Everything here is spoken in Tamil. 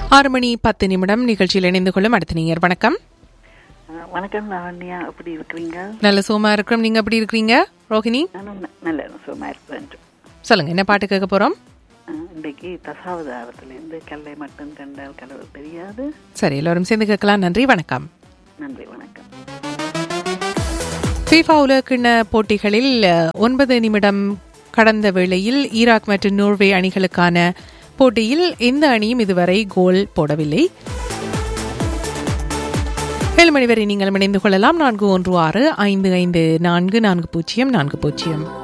ஆறு மணி பத்து நிமிடம் நிகழ்ச்சியில் இணைந்து கொள்ளும் அடுத்த நீர் வணக்கம் அஹ் வணக்கம் லாவண்யா எப்படி இருக்கிறீங்க நல்ல சோமா இருக்கிறோம் நீங்க எப்படி இருக்கிறீங்க ரோஹிணி நானும் ந- நல்ல சுகமா இருக்கிறேன் சொல்லுங்க என்ன பாட்டு கேட்க போறோம் அஹ் இன்றைக்கு தசாவதாரத்திலிருந்து கல்லை மட்டும் கண்டால் கடவுள் தெரியாது சரி எல்லோரும் சேர்ந்து கேட்கலாம் நன்றி வணக்கம் நன்றி வணக்கம் ஃபீஃபா உலகக்கிண்ண போட்டிகளில் அஹ், ஒன்பது நிமிடம் கடந்த வேளையில் ஈராக் மற்றும் நோர்வே அணிகளுக்கான போட்டியில் எந்த அணியும் இதுவரை கோல் போடவில்லை ஏழு மணி வரை நீங்கள் இணைந்து கொள்ளலாம் நான்கு ஒன்று ஆறு ஐந்து ஐந்து நான்கு நான்கு பூஜ்ஜியம் நான்கு பூஜ்ஜியம்